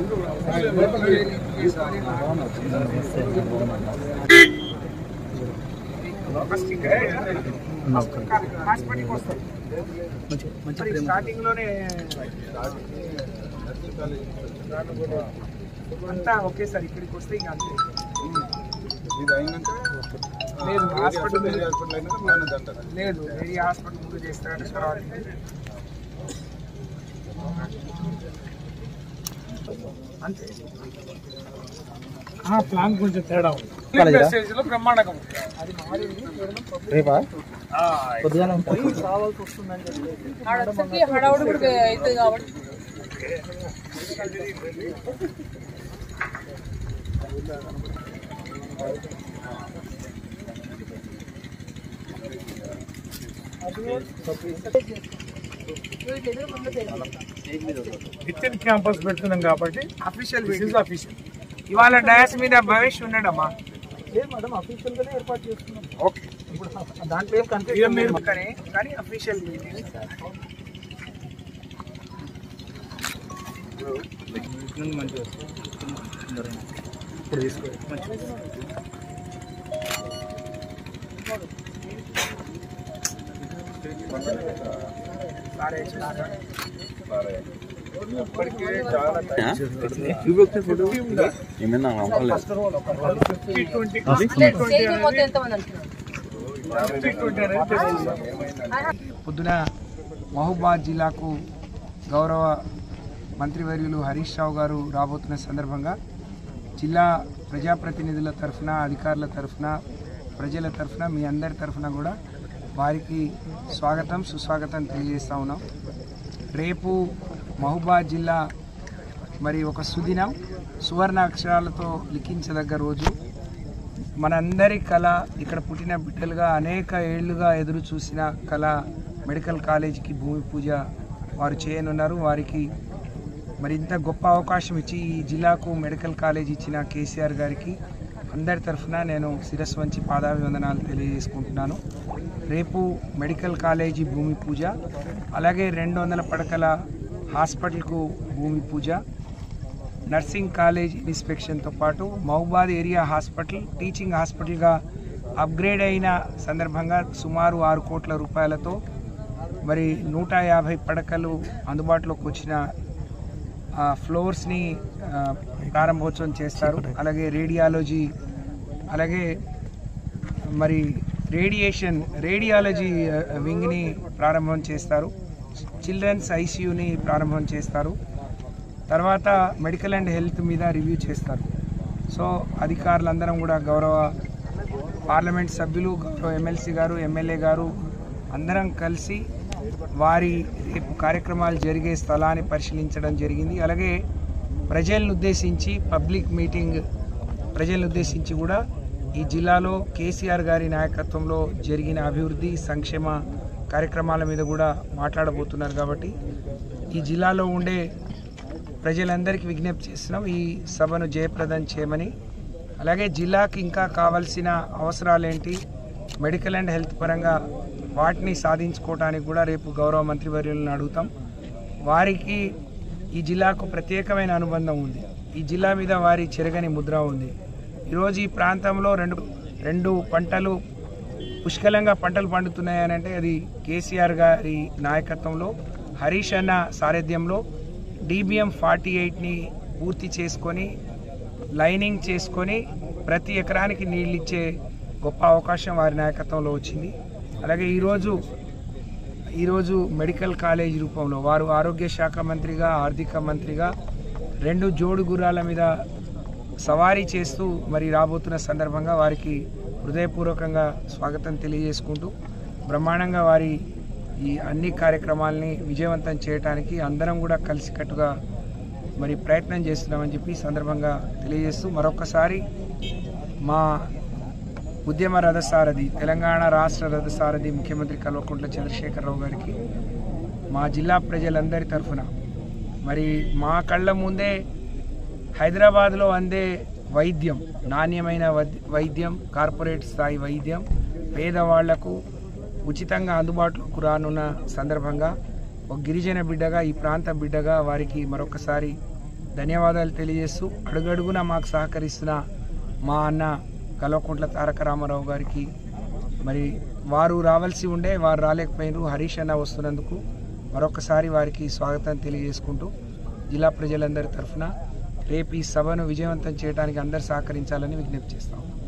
హాస్పిటల్కి వస్తాం మరి స్టార్టింగ్ లోనే అంతా ఒకేసారి ఇక్కడికి వస్తే ఇంకా అంతే లేదు హాస్పిటల్ లేదు ఏరియా హాస్పిటల్ ముందు చేస్తారంటే తర్వాత అంతే ప్లాన్ కొంచెం తేడా ఉంది మెసేజ్ లో బ్రహ్మాండంగా ఉంది అది మారింది కేవలం public- రేపా ఆ, పొద్దుగాల ఆడొచ్చకి హడావుడి కూడా అవుతుంది కాబట్టి విత్ ఇన్ క్యాంపస్ పెడుతున్నాం కాబట్టి అఫీషియల్ ఇస్ అఫీషియల్ ఇవాళ డయాస్ మీద భవేష్ ఉన్నాడమ్మా లేదు మేడం అఫీషియల్ గానే ఏర్పాటు చేస్తున్నాం ఓకే ఇప్పుడు దాంట్లో ఏం ఇక కన్ఫ్యూజన్ మీరు కానీ కానీ అఫీషియల్ మంచిగా ఇప్పుడు తీసుకో ఏమైనా అవ్వలేదు స్టేజ్ మొత్తం ఎంతమంది అంటున్నారు పొద్దున మహబూబాద్ జిల్లాకు గౌరవ మంత్రివర్యులు హరీష్ రావు గారు రాబోతున్న సందర్భంగా జిల్లా ప్రజాప్రతినిధుల తరఫున అధికారుల తరఫున ప్రజల తరఫున మీ అందరి తరఫున కూడా వారికి స్వాగతం సుస్వాగతం తెలియజేస్తా ఉన్నాం రేపు మహబూబాద్ జిల్లా మరి ఒక సుదినం సువర్ణ అక్షరాలతో లిఖించదగ్గ రోజు మనందరి కళ ఇక్కడ పుట్టిన బిడ్డలుగా అనేక ఏళ్లుగా ఎదురు చూసిన కళ మెడికల్ కాలేజీకి భూమి పూజ వారు చేయనున్నారు వారికి మరి ఇంత గొప్ప అవకాశం ఇచ్చి ఈ జిల్లాకు మెడికల్ కాలేజ్ ఇచ్చిన కేసీఆర్ గారికి అందరి తరఫున నేను శిరస్సు వంచి పాదాభివందనాలు తెలియజేసుకుంటున్నాను రేపు మెడికల్ కాలేజీ భూమి పూజ అలాగే రెండు వందల పడకల హాస్పిటల్కు భూమి పూజ నర్సింగ్ కాలేజ్ ఇన్స్పెక్షన్తో పాటు మహబాద్ ఏరియా హాస్పిటల్ టీచింగ్ హాస్పిటల్గా అప్గ్రేడ్ అయిన సందర్భంగా సుమారు ఆరు కోట్ల రూపాయలతో మరి నూట యాభై పడకలు అందుబాటులోకి వచ్చిన ఆ, ఫ్లోర్స్ని ఆ, ప్రారంభోత్సవం చేస్తారు అలాగే రేడియాలజీ అలాగే మరి రేడియేషన్ రేడియాలజీ ఆ, వింగ్ని ప్రారంభం చేస్తారు చిల్డ్రన్స్ ఐసీయూని ప్రారంభం చేస్తారు తర్వాత మెడికల్ అండ్ హెల్త్ మీద రివ్యూ చేస్తారు సో అధికారులందరం కూడా గౌరవ పార్లమెంట్ సభ్యులు గౌరవ ఎమ్మెల్సీ గారు ఎమ్మెల్యే గారు అందరం కలిసి వారి రేపు కార్యక్రమాలు జరిగే స్థలాన్ని పరిశీలించడం జరిగింది అలాగే ప్రజలను ఉద్దేశించి పబ్లిక్ మీటింగ్ ప్రజలను ఉద్దేశించి కూడా ఈ జిల్లాలో కేసీఆర్ గారి నాయకత్వంలో జరిగిన అభివృద్ధి సంక్షేమ కార్యక్రమాల మీద కూడా మాట్లాడబోతున్నారు కాబట్టి ఈ జిల్లాలో ఉండే ప్రజలందరికీ విజ్ఞప్తి చేస్తున్నాం ఈ సభను జయప్రదం చేయమని అలాగే జిల్లాకి ఇంకా కావాల్సిన అవసరాలేంటి మెడికల్ అండ్ హెల్త్ పరంగా వాటిని సాధించుకోవడానికి కూడా రేపు గౌరవ మంత్రివర్యులను అడుగుతాం వారికి ఈ జిల్లాకు ప్రత్యేకమైన అనుబంధం ఉంది ఈ జిల్లా మీద వారి చెరగని ముద్ర ఉంది ఈరోజు ఈ ప్రాంతంలో రెండు రెండు పంటలు పుష్కలంగా పంటలు పండుతున్నాయని అంటే అది కేసీఆర్ గారి నాయకత్వంలో హరీష్ అన్న సారథ్యంలో డీబీఎం ఫార్టీ ఎయిట్ని పూర్తి చేసుకొని లైనింగ్ చేసుకొని ప్రతి ఎకరానికి నీళ్ళు ఇచ్చే గొప్ప అవకాశం వారి నాయకత్వంలో వచ్చింది అలాగే ఈరోజు ఈరోజు మెడికల్ కాలేజ్ రూపంలో వారు ఆరోగ్య శాఖ మంత్రిగా ఆర్థిక మంత్రిగా రెండు జోడు గుర్రాల మీద సవారీ చేస్తూ మరి రాబోతున్న సందర్భంగా వారికి హృదయపూర్వకంగా స్వాగతం తెలియజేసుకుంటూ బ్రహ్మాండంగా వారి ఈ అన్ని కార్యక్రమాల్ని విజయవంతం చేయడానికి అందరం కూడా కలిసికట్టుగా మరి ప్రయత్నం చేస్తున్నామని చెప్పి ఈ సందర్భంగా తెలియజేస్తూ మరొకసారి మా ఉద్యమ రథసారథి తెలంగాణ రాష్ట్ర రథసారథి ముఖ్యమంత్రి కల్వకుంట్ల చంద్రశేఖరరావు గారికి మా జిల్లా ప్రజలందరి తరఫున మరి మా కళ్ళ ముందే హైదరాబాద్లో అందే వైద్యం నాణ్యమైన వద్- వైద్యం కార్పొరేట్ స్థాయి వైద్యం పేదవాళ్లకు ఉచితంగా అందుబాటులోకి రానున్న సందర్భంగా ఒక గిరిజన బిడ్డగా ఈ ప్రాంత బిడ్డగా వారికి మరొకసారి ధన్యవాదాలు తెలియజేస్తూ అడుగడుగున మాకు సహకరిస్తున్న మా అన్న కల్వకుంట్ల తారక రామారావు గారికి మరి వారు రావాల్సి ఉండే వారు రాలేకపోయినారు హరీష్ అన్న వస్తున్నందుకు మరొకసారి వారికి స్వాగతం తెలియజేసుకుంటూ జిల్లా ప్రజలందరి తరఫున రేపు ఈ సభను విజయవంతం చేయడానికి అందరు సహకరించాలని విజ్ఞప్తి చేస్తాం